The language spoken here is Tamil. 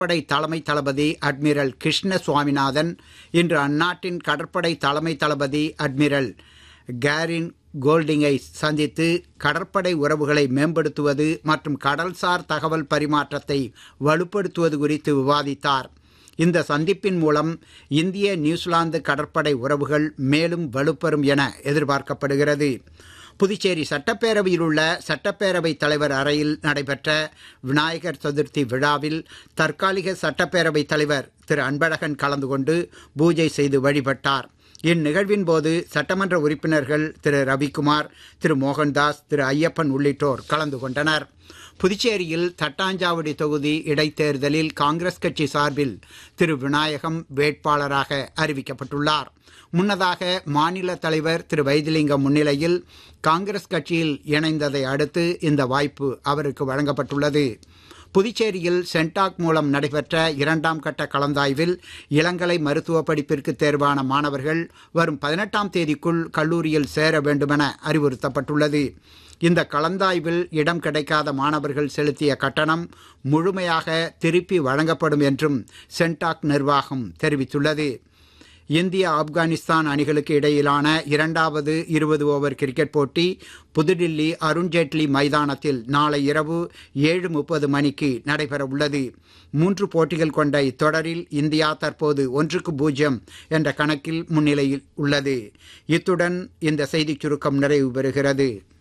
கடற்படை தலைமை தளபதி அட்மிரல் கிருஷ்ண சுவாமிநாதன் இன்று அந்நாட்டின் கடற்படை தலைமை தளபதி அட்மிரல் கேரின் கோல்டிங்கை சந்தித்து கடற்படை உறவுகளை மேம்படுத்துவது மற்றும் கடல்சார் தகவல் பரிமாற்றத்தை வலுப்படுத்துவது குறித்து விவாதித்தார் இந்த சந்திப்பின் மூலம் இந்திய நியூசிலாந்து கடற்படை உறவுகள் மேலும் வலுப்பெறும் என எதிர்பார்க்கப்படுகிறது புதுச்சேரி சட்டப்பேரவையில் உள்ள சட்டப்பேரவை தலைவர் அறையில் நடைபெற்ற விநாயகர் சதுர்த்தி விழாவில் தற்காலிக சட்டப்பேரவை தலைவர் திரு அன்பழகன் கலந்து கொண்டு பூஜை செய்து வழிபட்டார் இந்நிகழ்வின் போது சட்டமன்ற உறுப்பினர்கள் திரு ரவிக்குமார் திரு மோகன்தாஸ் திரு ஐயப்பன் உள்ளிட்டோர் கலந்து கொண்டனர் புதுச்சேரியில் தட்டாஞ்சாவடி தொகுதி இடைத்தேர்தலில் காங்கிரஸ் கட்சி சார்பில் திரு விநாயகம் வேட்பாளராக அறிவிக்கப்பட்டுள்ளார் முன்னதாக மாநில தலைவர் திரு வைத்திலிங்கம் முன்னிலையில் காங்கிரஸ் கட்சியில் இணைந்ததை அடுத்து இந்த வாய்ப்பு அவருக்கு வழங்கப்பட்டுள்ளது புதுச்சேரியில் சென்டாக் மூலம் நடைபெற்ற இரண்டாம் கட்ட கலந்தாய்வில் இளங்கலை மருத்துவ படிப்பிற்கு தேர்வான மாணவர்கள் வரும் பதினெட்டாம் தேதிக்குள் கல்லூரியில் சேர வேண்டுமென அறிவுறுத்தப்பட்டுள்ளது இந்த கலந்தாய்வில் இடம் கிடைக்காத மாணவர்கள் செலுத்திய கட்டணம் முழுமையாக திருப்பி வழங்கப்படும் என்றும் சென்டாக் நிர்வாகம் தெரிவித்துள்ளது இந்திய ஆப்கானிஸ்தான் அணிகளுக்கு இடையிலான இரண்டாவது இருபது ஓவர் கிரிக்கெட் போட்டி புதுடில்லி அருண்ஜேட்லி மைதானத்தில் நாளை இரவு ஏழு முப்பது மணிக்கு நடைபெற உள்ளது மூன்று போட்டிகள் கொண்ட இத்தொடரில் இந்தியா தற்போது ஒன்றுக்கு பூஜ்ஜியம் என்ற கணக்கில் முன்னிலையில் உள்ளது இத்துடன் இந்த செய்திச் சுருக்கம் நிறைவு பெறுகிறது